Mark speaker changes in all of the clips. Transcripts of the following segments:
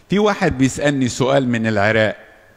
Speaker 1: في واحد بيسألني سؤال من العراق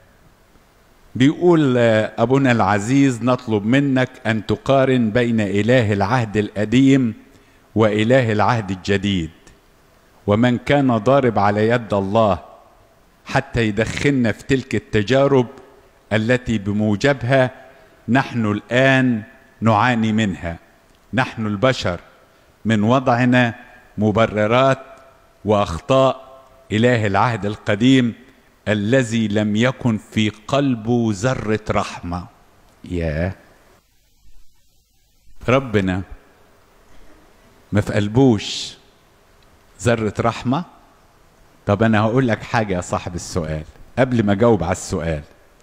Speaker 1: بيقول أبونا العزيز نطلب منك أن تقارن بين إله العهد القديم وإله العهد الجديد ومن كان ضارب على يد الله حتى يدخلنا في تلك التجارب التي بموجبها نحن الآن نعاني منها نحن البشر من وضعنا مبررات واخطاء اله العهد القديم الذي لم يكن في قلبه ذره رحمه يا ربنا ما في قلبوش ذره رحمه طب انا هقول لك حاجه يا صاحب السؤال قبل ما اجاوب على السؤال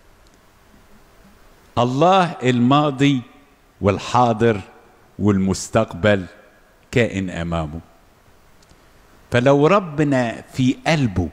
Speaker 1: الله الماضي والحاضر والمستقبل كائن امامه فلو ربنا في قلبه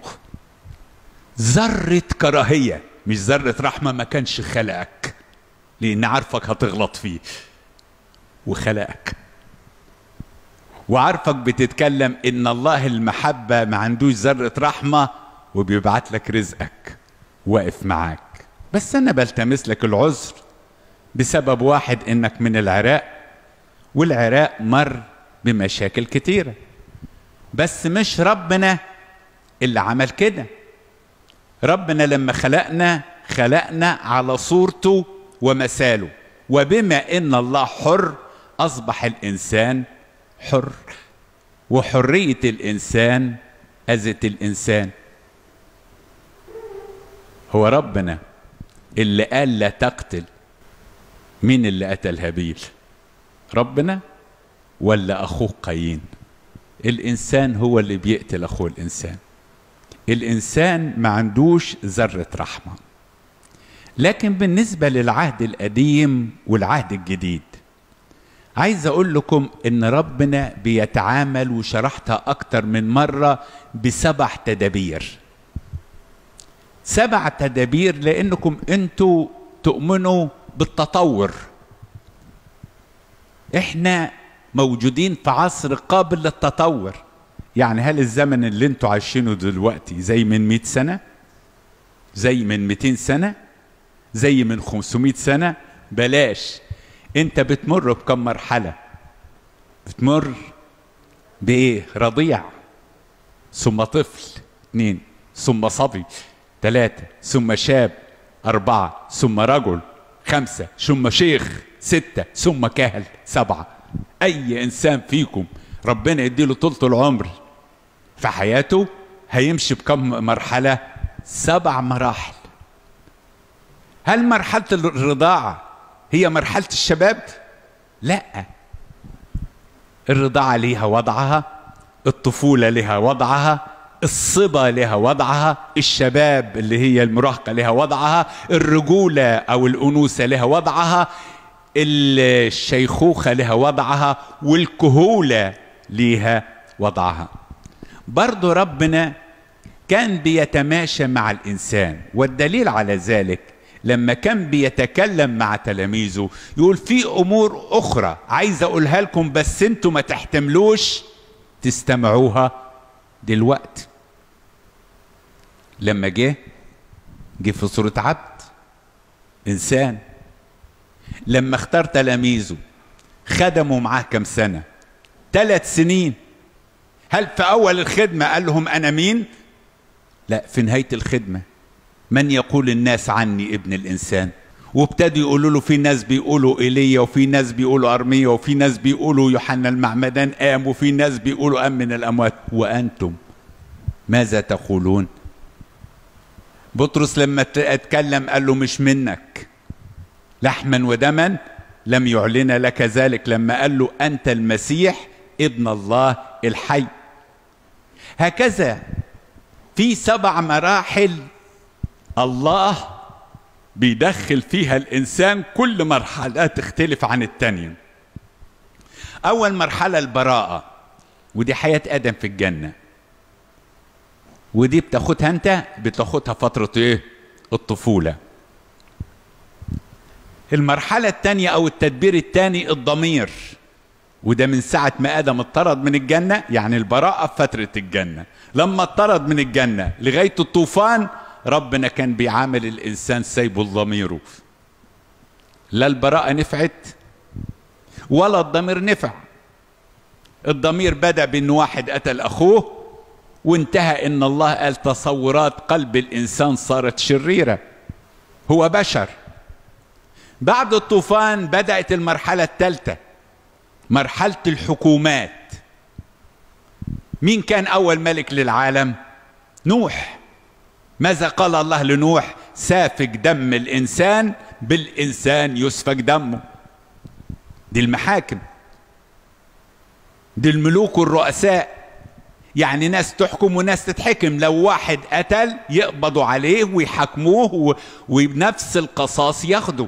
Speaker 1: ذرة كراهية مش ذرة رحمة ما كانش خلقك لأن عارفك هتغلط فيه وخلقك وعارفك بتتكلم إن الله المحبة ما عندوش ذرة رحمة وبيبعت لك رزقك واقف معاك بس أنا بلتمس لك العذر بسبب واحد إنك من العراق والعراق مر بمشاكل كتيره بس مش ربنا اللي عمل كده ربنا لما خلقنا خلقنا على صورته ومثاله وبما ان الله حر اصبح الانسان حر وحريه الانسان اذت الانسان هو ربنا اللي قال لا تقتل مين اللي قتل هابيل ربنا ولا اخوه قايين الانسان هو اللي بيقتل اخوه الانسان الانسان ما عندوش ذره رحمه لكن بالنسبه للعهد القديم والعهد الجديد عايز اقول لكم ان ربنا بيتعامل وشرحتها اكتر من مره بسبع تدابير سبع تدابير لانكم انتوا تؤمنوا بالتطور احنا موجودين في عصر قابل للتطور يعني هل الزمن اللي انتوا عايشينه دلوقتي زي من 100 سنة زي من 200 سنة زي من 500 سنة بلاش انت بتمر بكم مرحلة بتمر بايه رضيع ثم طفل اثنين ثم صبي ثلاثة ثم شاب أربعة ثم رجل خمسة ثم شيخ ستة ثم كهل سبعة اي انسان فيكم ربنا يديله طولة العمر في حياته هيمشي بكم مرحلة سبع مراحل هل مرحلة الرضاعة هي مرحلة الشباب لا الرضاعة ليها وضعها الطفولة لها وضعها الصبا لها وضعها الشباب اللي هي المراهقة لها وضعها الرجولة أو الأنوثة لها وضعها الشيخوخة لها وضعها والكهولة ليها وضعها برضو ربنا كان بيتماشى مع الإنسان والدليل على ذلك لما كان بيتكلم مع تلاميذه يقول في أمور أخرى عايز أقولها لكم بس انتوا ما تحتملوش تستمعوها دلوقتي لما جه جه في صورة عبد إنسان لما اختار تلاميذه خدموا معاه كم سنة ثلاث سنين هل في أول الخدمة قال لهم أنا مين لا في نهاية الخدمة من يقول الناس عني ابن الإنسان وابتدوا يقولوا له في ناس بيقولوا ايليا وفي ناس بيقولوا ارميا وفي ناس بيقولوا يوحنا المعمدان قام وفي ناس بيقولوا قام من الاموات وانتم ماذا تقولون بطرس لما اتكلم قال له مش منك لحما ودما لم يعلن لك ذلك لما قال له انت المسيح ابن الله الحي هكذا في سبع مراحل الله بيدخل فيها الانسان كل مرحله تختلف عن التانية اول مرحله البراءه ودي حياه ادم في الجنه ودي بتاخدها انت بتاخدها فتره ايه الطفوله المرحله الثانيه او التدبير الثاني الضمير وده من ساعة ما آدم اطرد من الجنة يعني البراءة في فترة الجنة لما اطرد من الجنة لغاية الطوفان ربنا كان بيعامل الإنسان سايبه لضميره لا البراءة نفعت ولا الضمير نفع الضمير بدأ بأن واحد قتل أخوه وانتهى ان الله قال تصورات قلب الانسان صارت شريره هو بشر بعد الطوفان بدات المرحله الثالثه مرحله الحكومات مين كان اول ملك للعالم نوح ماذا قال الله لنوح سافك دم الانسان بالانسان يسفك دمه دي المحاكم دي الملوك والرؤساء يعني ناس تحكم وناس تتحكم لو واحد قتل يقبضوا عليه ويحاكموه وبنفس القصاص ياخده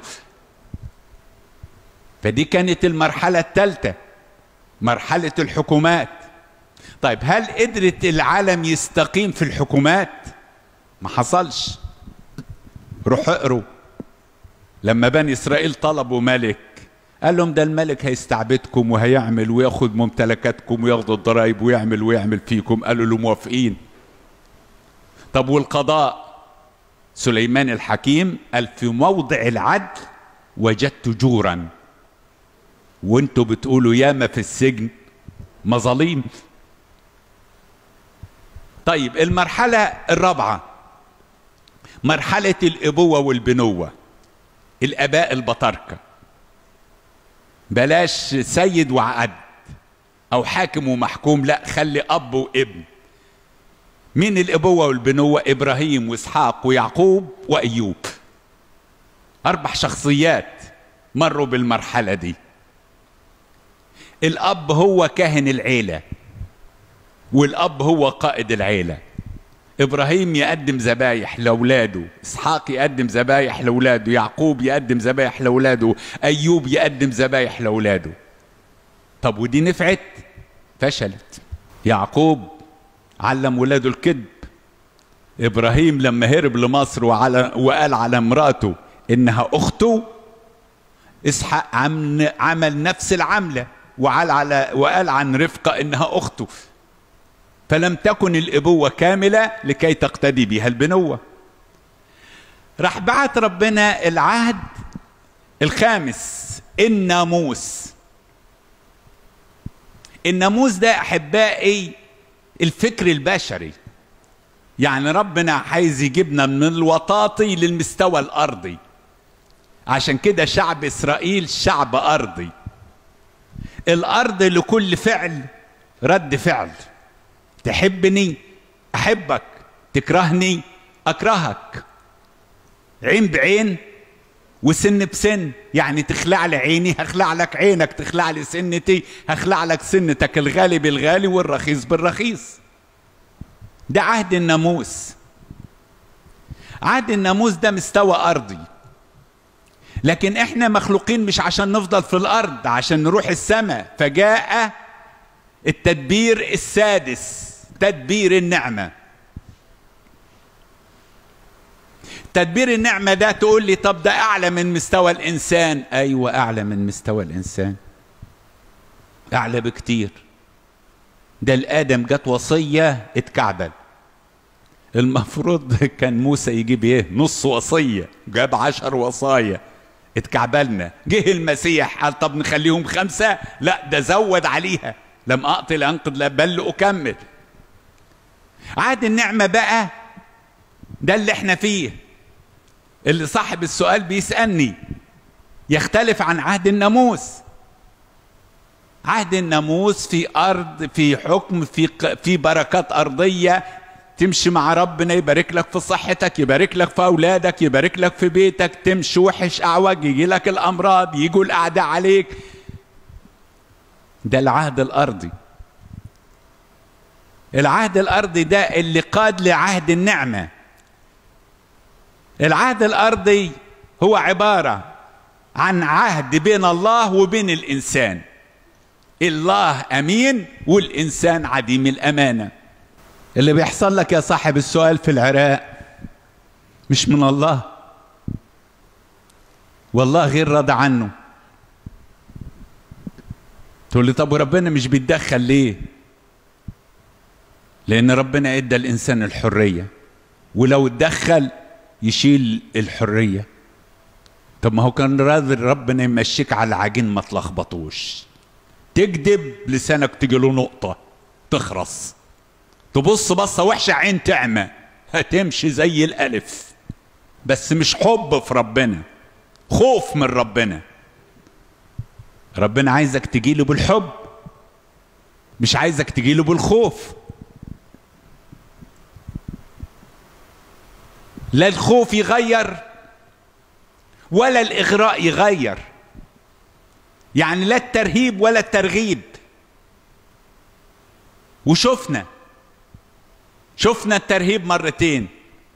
Speaker 1: فدي كانت المرحلة الثالثة مرحلة الحكومات طيب هل قدرت العالم يستقيم في الحكومات ما حصلش روح اقروا لما بني اسرائيل طلبوا ملك قال لهم ده الملك هيستعبدكم وهيعمل وياخد ممتلكاتكم وياخد الضرائب ويعمل ويعمل فيكم قالوا له موافقين طب والقضاء سليمان الحكيم قال في موضع العدل وجدت جورا وانتوا بتقولوا ياما في السجن مظاليم طيب المرحلة الرابعة مرحلة الأبوة والبنوة الآباء البطاركة بلاش سيد وعقد او حاكم ومحكوم لا خلي اب وابن مين الابوه والبنوه ابراهيم واسحاق ويعقوب وايوب اربع شخصيات مروا بالمرحله دي الاب هو كاهن العيله والاب هو قائد العيله ابراهيم يقدم ذبايح لاولاده اسحاق يقدم ذبايح لاولاده يعقوب يقدم ذبايح لاولاده ايوب يقدم ذبايح لاولاده طب ودي نفعت فشلت يعقوب علم ولاده الكذب ابراهيم لما هرب لمصر وعلى وقال على امراته انها اخته اسحاق عمل نفس العمله وقال على وقال عن رفقه انها اخته فلم تكن الابوه كامله لكي تقتدي بها البنوه راح بعت ربنا العهد الخامس الناموس الناموس ده احبائي الفكر البشري يعني ربنا عايز يجيبنا من الوطاطي للمستوى الارضي عشان كده شعب اسرائيل شعب ارضي الارض لكل فعل رد فعل تحبني احبك تكرهني اكرهك عين بعين وسن بسن يعني تخلع لي عيني هخلع لك عينك تخلع لي سنتي هخلع لك سنتك الغالي بالغالي والرخيص بالرخيص ده عهد الناموس عهد الناموس ده مستوى ارضي لكن احنا مخلوقين مش عشان نفضل في الارض عشان نروح السماء فجاء التدبير السادس تدبير النعمة تدبير النعمة ده تقول لي طب ده أعلى من مستوى الإنسان أيوة أعلى من مستوى الإنسان أعلى بكتير ده الآدم جت وصية اتكعبل المفروض كان موسى يجيب ايه نص وصية جاب عشر وصايا اتكعبلنا جه المسيح قال طب نخليهم خمسة لا ده زود عليها لم أقتل أنقذ بل أكمل عهد النعمة بقى ده اللي احنا فيه اللي صاحب السؤال بيسألني يختلف عن عهد الناموس عهد الناموس في أرض في حكم في في بركات أرضية تمشي مع ربنا يبارك لك في صحتك يبارك لك في أولادك يبارك لك في بيتك تمشي وحش أعوج يجي لك الأمراض يجوا الأعداء عليك ده العهد الأرضي العهد الارضي ده اللي قاد لعهد النعمه العهد الارضي هو عباره عن عهد بين الله وبين الانسان الله امين والانسان عديم الامانه اللي بيحصل لك يا صاحب السؤال في العراق مش من الله والله غير راضي عنه تقول لي طب وربنا مش بيتدخل ليه لان ربنا ادى الانسان الحريه ولو اتدخل يشيل الحريه طب ما هو كان راضي ربنا يمشيك على العجين ما تلخبطوش تكذب لسانك تجي له نقطه تخرس تبص بصه وحشه عين تعمى هتمشي زي الالف بس مش حب في ربنا خوف من ربنا ربنا عايزك تجيله بالحب مش عايزك تجيله بالخوف لا الخوف يغير ولا الاغراء يغير يعني لا الترهيب ولا الترغيب وشفنا شفنا الترهيب مرتين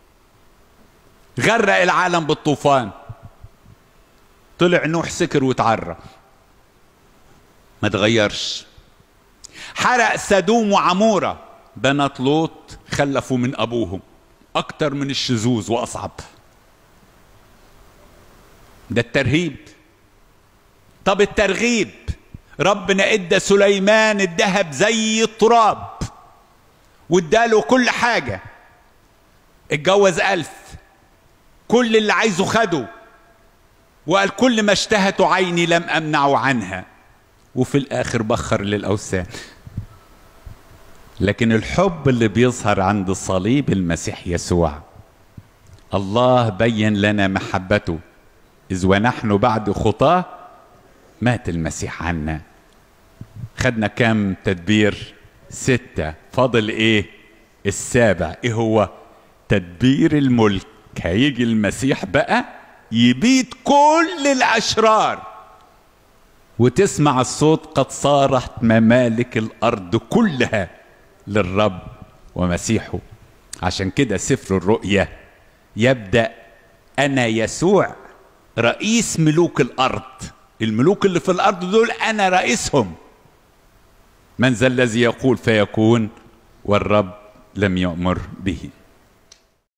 Speaker 1: غرق العالم بالطوفان طلع نوح سكر وتعرى ما تغيرش حرق سدوم وعمورة بنات لوط خلفوا من أبوهم أكتر من الشذوذ وأصعب ده الترهيب طب الترغيب ربنا ادى سليمان الذهب زي التراب واداله كل حاجة اتجوز ألف كل اللي عايزه خده وقال كل ما اشتهت عيني لم أمنع عنها وفي الآخر بخر للأوثان لكن الحب اللي بيظهر عند صليب المسيح يسوع الله بين لنا محبته إذ ونحن بعد خطاه مات المسيح عنا خدنا كام تدبير ستة فاضل ايه السابع ايه هو تدبير الملك هيجي المسيح بقى يبيد كل الاشرار وتسمع الصوت قد صارت ممالك الارض كلها للرب ومسيحه عشان كده سفر الرؤيا يبدا انا يسوع رئيس ملوك الارض الملوك اللي في الارض دول انا رئيسهم من ذا الذي يقول فيكون والرب لم يأمر به